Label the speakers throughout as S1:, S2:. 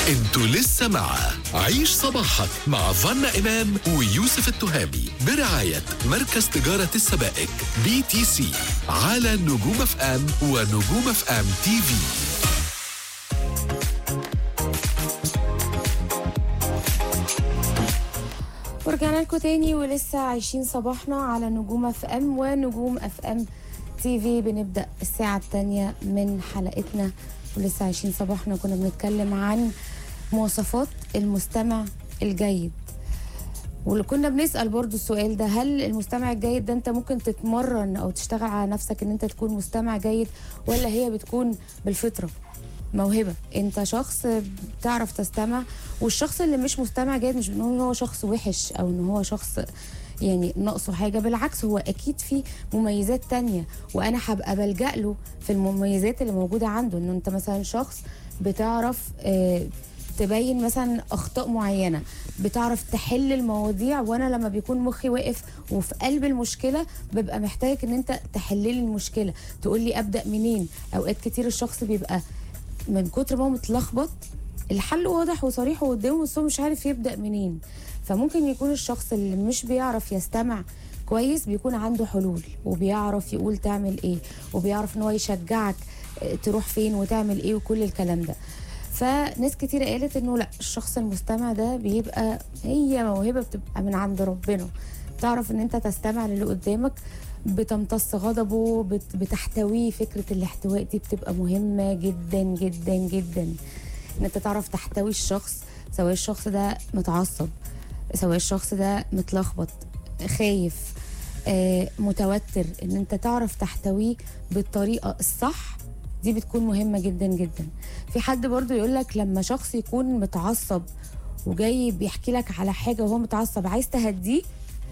S1: انتوا لسه مع عيش صباحك مع فنا إمام ويوسف التهامي برعاية مركز تجارة السبائك بي تي سي على نجوم اف ام ونجوم اف ام تي في
S2: ورجعنا لكم تاني ولسه عايشين صباحنا على نجوم اف ام ونجوم اف ام تي في بنبدا الساعه الثانيه من حلقتنا ولسه عايشين صباحنا كنا بنتكلم عن مواصفات المستمع الجيد واللي كنا بنسال برضو السؤال ده هل المستمع الجيد ده انت ممكن تتمرن او تشتغل على نفسك ان انت تكون مستمع جيد ولا هي بتكون بالفطره موهبه انت شخص بتعرف تستمع والشخص اللي مش مستمع جيد مش بنقول ان هو شخص وحش او ان هو شخص يعني ناقصه حاجه بالعكس هو اكيد في مميزات تانية وانا هبقى بلجا له في المميزات اللي موجوده عنده ان انت مثلا شخص بتعرف آه تبين مثلا اخطاء معينه بتعرف تحل المواضيع وانا لما بيكون مخي واقف وفي قلب المشكله ببقى محتاج ان انت تحل لي المشكله تقول لي ابدا منين اوقات كتير الشخص بيبقى من كتر ما هو متلخبط الحل واضح وصريح وقدامه بس هو مش عارف يبدا منين فممكن يكون الشخص اللي مش بيعرف يستمع كويس بيكون عنده حلول وبيعرف يقول تعمل ايه وبيعرف ان هو يشجعك اه، تروح فين وتعمل ايه وكل الكلام ده فناس كتير قالت انه لا الشخص المستمع ده بيبقى هي موهبه بتبقى من عند ربنا تعرف ان انت تستمع للي قدامك بتمتص غضبه بت- بتحتويه فكره الاحتواء دي بتبقى مهمه جدا جدا جدا ان انت تعرف تحتوي الشخص سواء الشخص ده متعصب سواء الشخص ده متلخبط خايف آه، متوتر ان انت تعرف تحتويه بالطريقه الصح دي بتكون مهمه جدا جدا في حد برضو يقول لك لما شخص يكون متعصب وجاي بيحكي لك على حاجه وهو متعصب عايز تهديه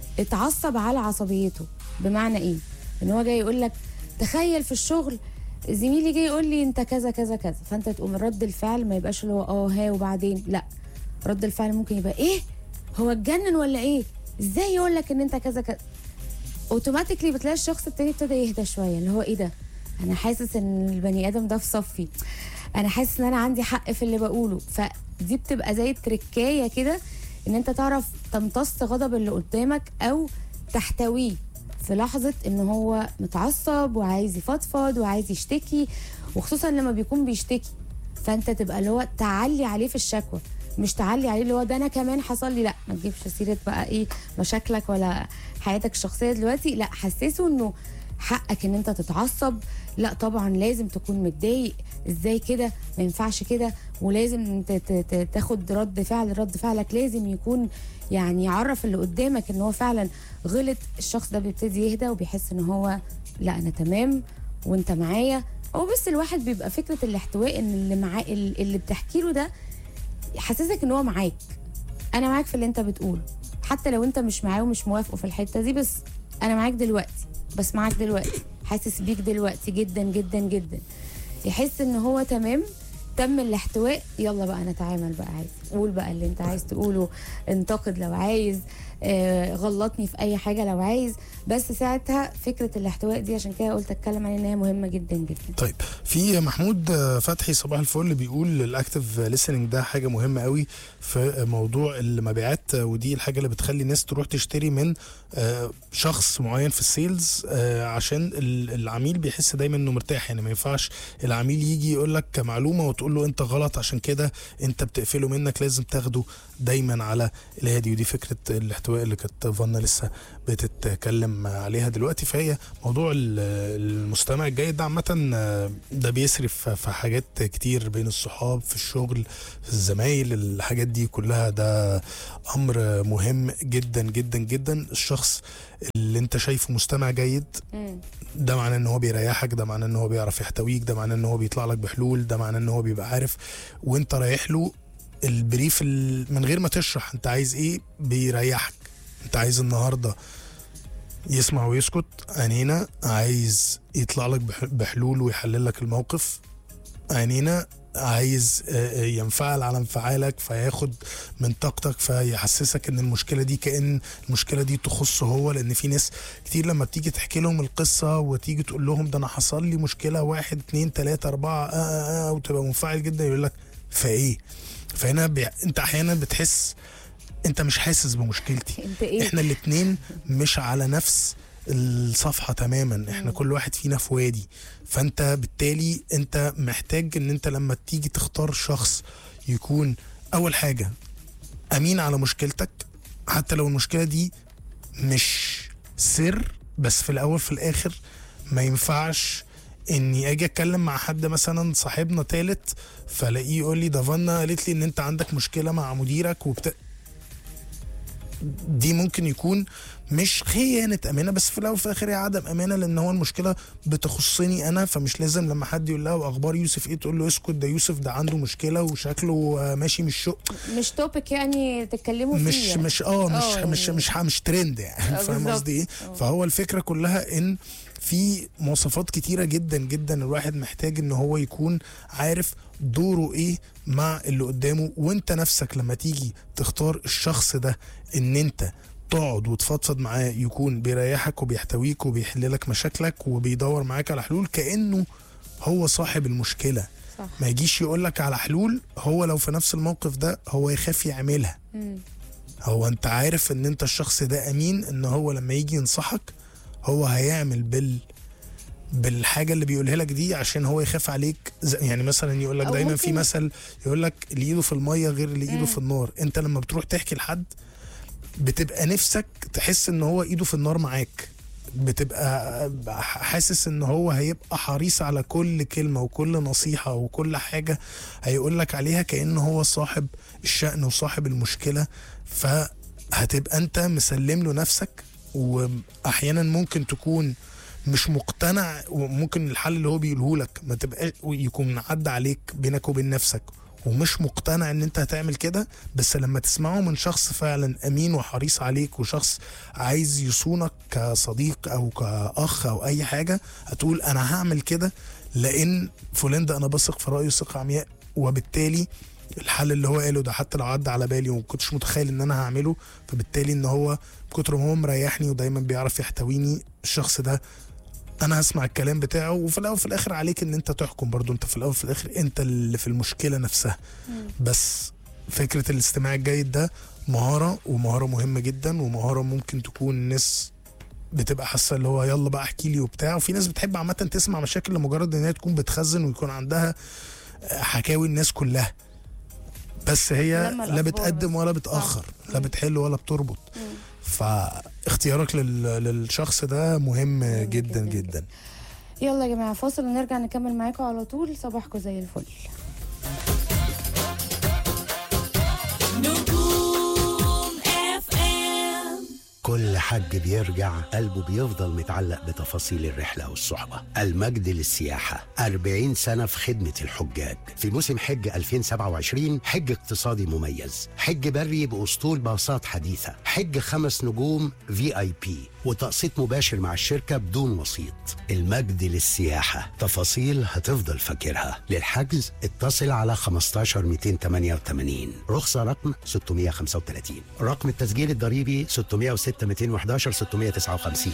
S2: اتعصب على عصبيته بمعنى ايه ان هو جاي يقول لك تخيل في الشغل زميلي جاي يقول لي انت كذا كذا كذا فانت تقوم رد الفعل ما يبقاش اللي هو اه ها وبعدين لا رد الفعل ممكن يبقى ايه هو اتجنن ولا ايه ازاي يقول لك ان انت كذا كذا اوتوماتيكلي بتلاقي الشخص التاني ابتدى يهدى شويه اللي هو ايه ده انا حاسس ان البني ادم ده في صفي انا حاسس ان انا عندي حق في اللي بقوله فدي بتبقى زي تركايه كده ان انت تعرف تمتص غضب اللي قدامك او تحتويه في لحظه ان هو متعصب وعايز يفضفض وعايز يشتكي وخصوصا لما بيكون بيشتكي فانت تبقى اللي هو تعلي عليه في الشكوى مش تعلي عليه اللي هو ده انا كمان حصل لي لا ما تجيبش سيره بقى ايه مشاكلك ولا حياتك الشخصيه دلوقتي لا حسسه انه حقك ان انت تتعصب لا طبعا لازم تكون متضايق ازاي كده ما ينفعش كده ولازم ت- ت- ت- تاخد رد فعل رد فعلك لازم يكون يعني يعرف اللي قدامك ان هو فعلا غلط الشخص ده بيبتدي يهدى وبيحس ان هو لا انا تمام وانت معايا هو بس الواحد بيبقى فكره الاحتواء ان اللي معاه اللي بتحكي له ده يحسسك ان هو معاك انا معاك في اللي انت بتقوله حتى لو انت مش معاه ومش موافقه في الحته دي بس انا معاك دلوقتي بس معاك دلوقتي حاسس بيك دلوقتي جدا جدا جدا يحس ان هو تمام تم الاحتواء يلا بقى نتعامل بقى عادي قول بقى اللي انت عايز تقوله انتقد لو عايز آه غلطني في اي حاجه لو عايز بس ساعتها فكره الاحتواء دي عشان كده قلت اتكلم عليها ان هي مهمه جدا جدا
S3: طيب في محمود آه، فتحي صباح الفل بيقول الاكتف listening ده حاجه مهمه قوي في موضوع المبيعات آه، ودي الحاجه اللي بتخلي الناس تروح تشتري من آه، شخص معين في السيلز آه، عشان ال- العميل بيحس دايما انه مرتاح يعني ما ينفعش العميل يجي يقول لك معلومه وتقول له انت غلط عشان كده انت بتقفله منك لازم تاخده دايما على الهادي ودي فكره الاحتواء اللي كانت فانا لسه بتتكلم عليها دلوقتي فهي موضوع ال- المستمع الجيد ده عامة آه، ده بيسرف في حاجات كتير بين الصحاب في الشغل في الزمايل الحاجات دي كلها ده أمر مهم جدا جدا جدا الشخص اللي انت شايفه مستمع جيد
S2: مم.
S3: ده معناه ان هو بيريحك ده معناه ان هو بيعرف يحتويك ده معناه ان هو بيطلع لك بحلول ده معناه ان هو بيبقى عارف وانت رايح له البريف ال- من غير ما تشرح انت عايز ايه بيريحك انت عايز النهارده يسمع ويسكت عينينا عايز يطلع لك بح- بحلول ويحلل لك الموقف عينينا عايز آه، آه، ينفعل على انفعالك فياخد من طاقتك فيحسسك ان المشكله دي كان المشكله دي تخصه هو لان في ناس كتير لما بتيجي تحكي لهم القصه وتيجي تقول لهم ده انا حصل لي مشكله واحد اتنين تلاته اربعه آه آه آه وتبقى منفعل جدا يقول لك فايه فهنا بي... انت احيانا بتحس انت مش حاسس بمشكلتي
S2: انت ايه
S3: احنا الاتنين مش على نفس الصفحة تماما احنا كل واحد فينا في وادي فانت بالتالي انت محتاج ان انت لما تيجي تختار شخص يكون اول حاجة امين على مشكلتك حتى لو المشكلة دي مش سر بس في الاول في الاخر ما ينفعش اني اجي اتكلم مع حد مثلا صاحبنا تالت فلاقيه يقول لي ده فانا قالت لي ان انت عندك مشكله مع مديرك وبت... دي ممكن يكون مش خيانة أمانة بس في الأول وفي الآخر هي عدم أمانة لأن هو المشكلة بتخصني أنا فمش لازم لما حد يقول لها وأخبار يوسف إيه تقول له اسكت ده يوسف ده عنده مشكلة وشكله آه، ماشي من الشق
S2: مش توبيك يعني تتكلموا فيه
S3: مش
S2: يعني.
S3: مش اه مش
S2: آه،
S3: مش
S2: يعني-
S3: مش مش ترند يعني
S2: آه،
S3: فاهم
S2: بالظبط.
S3: قصدي ايه فهو الفكره كلها ان في مواصفات كتيره جدا جدا الواحد محتاج ان هو يكون عارف دوره ايه مع اللي قدامه وانت نفسك لما تيجي تختار الشخص ده ان انت تقعد وتفضفض معاه يكون بيريحك وبيحتويك وبيحل لك مشاكلك وبيدور معاك على حلول كانه هو صاحب المشكله
S2: صح
S3: ما يجيش يقول لك على حلول هو لو في نفس الموقف ده هو يخاف يعملها
S2: مم.
S3: هو انت عارف ان انت الشخص ده امين ان هو لما يجي ينصحك هو هيعمل بال بالحاجه اللي بيقولها لك دي عشان هو يخاف عليك زي- يعني مثلا يقول لك
S2: أو
S3: دايما في
S2: ممكن-
S3: مثل يقول لك اللي ايده في الميه غير اللي ايده
S2: مم.
S3: في النار انت لما بتروح تحكي لحد بتبقى نفسك تحس ان هو ايده في النار معاك بتبقى حاسس ان هو هيبقى حريص على كل كلمه وكل نصيحه وكل حاجه هيقول لك عليها كأنه هو صاحب الشأن وصاحب المشكله فهتبقى انت مسلم له نفسك واحيانا ممكن تكون مش مقتنع وممكن الحل اللي هو بيقوله لك ما تبقاش يكون عدى عليك بينك وبين نفسك ومش مقتنع ان انت هتعمل كده بس لما تسمعه من شخص فعلا امين وحريص عليك وشخص عايز يصونك كصديق او كاخ او اي حاجه هتقول انا هعمل كده لان فلان ده انا بثق في رايه ثقه عمياء وبالتالي الحل اللي هو قاله ده حتى لو عدى على بالي وما كنتش متخيل ان انا هعمله فبالتالي ان هو كتر ما هو مريحني ودايما بيعرف يحتويني الشخص ده انا هسمع الكلام بتاعه وفي الاول وفي الاخر عليك ان انت تحكم برضو انت في الاول وفي الاخر انت اللي في المشكله نفسها بس فكره الاستماع الجيد ده مهاره ومهاره مهمه جدا ومهاره ممكن تكون الناس بتبقى حاسه اللي هو يلا بقى احكي لي وبتاع وفي ناس بتحب عامه تسمع مشاكل لمجرد ان هي تكون بتخزن ويكون عندها حكاوي الناس كلها بس هي
S2: لما
S3: لا
S2: الأخبار
S3: بتقدم
S2: بس.
S3: ولا بتاخر لا بتحل ولا بتربط فاختيارك لل... للشخص ده مهم جدا
S2: جداً
S3: جدا,
S2: جداً. يلا يا جماعه فاصل ونرجع نكمل معاكم على طول صباحكم زي الفل
S4: نجوم اف ام
S5: كل حج بيرجع قلبه بيفضل متعلق بتفاصيل الرحلة والصحبة المجد للسياحة 40 سنة في خدمة الحجاج في موسم حج 2027 حج اقتصادي مميز حج بري بأسطول باصات حديثة حج خمس نجوم في اي بي وتقسيط مباشر مع الشركة بدون وسيط المجد للسياحة تفاصيل هتفضل فاكرها للحجز اتصل على 15 288 رخصة رقم 635 رقم التسجيل الضريبي 606 211 659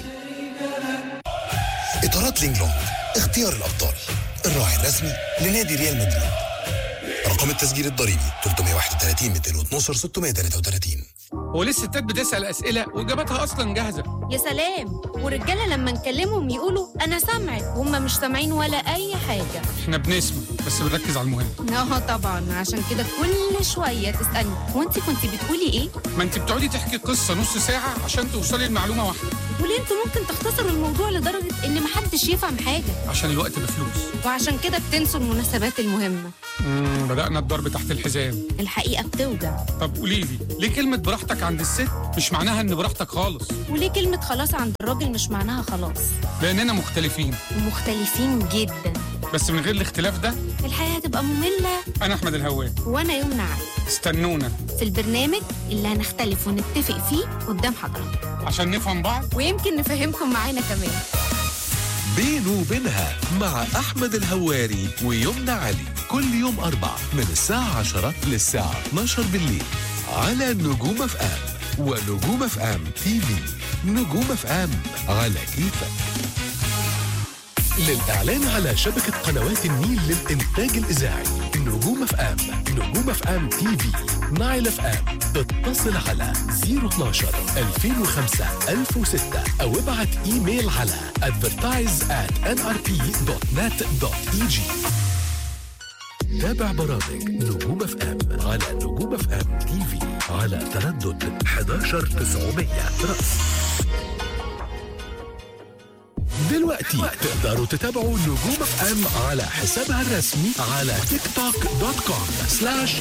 S6: إطارات لينجلونج اختيار الأبطال الراعي الرسمي لنادي ريال مدريد رقم التسجيل الضريبي 331 212 633
S7: هو ليه الستات بتسأل أسئلة وإجاباتها أصلا جاهزة
S4: يا سلام والرجاله لما نكلمهم يقولوا انا سامعك وهم مش سامعين ولا اي حاجه
S7: إحنا بنسمع بس بنركز على المهم
S4: اه طبعا عشان كده كل شويه تسالني وانت كنت بتقولي ايه
S7: ما أنت بتقعدي تحكي قصة نص ساعة عشان توصلي لمعلومة واحدة
S4: وليه انتوا ممكن تختصروا الموضوع لدرجه ان محدش يفهم حاجه
S7: عشان الوقت بفلوس
S4: وعشان كده بتنسوا المناسبات المهمه
S7: مم، بدأنا الضرب تحت الحزام
S4: الحقيقه بتوجع
S7: طب قولي لي ليه كلمة براحتك عند الست مش معناها إن براحتك خالص
S4: وليه كلمه خلاص عند الراجل مش معناها خلاص
S7: لأننا مختلفين
S4: ومختلفين جدا
S7: بس من غير الاختلاف ده
S4: الحياه هتبقى ممله
S7: أنا أحمد الهواب
S4: وانا يمنى علي
S7: استنونا
S4: في البرنامج اللي هنختلف ونتفق فيه قدام حضرتك
S7: عشان نفهم بعض
S4: ويمكن نفهمكم معانا كمان
S1: بينه وبينها مع أحمد الهواري ويمنى علي كل يوم أربع من الساعة 10 للساعة 12 بالليل على نجوم اف ام ونجوم اف ام تي في نجوم اف ام على كيفك للإعلان على شبكة قنوات النيل للإنتاج الإذاعي نجوم اف ام نجوم اف ام تي في نايل اف ام اتصل على 012 2005 1006 أو ابعت إيميل على advertise at nrp.net.eg تابع برامج نجوم اف ام على نجوم اف ام تي في على تردد 11900 رأس دلوقتي تقدروا تتابعوا نجوم اف ام على حسابها الرسمي على تيك توك دوت كوم سلاش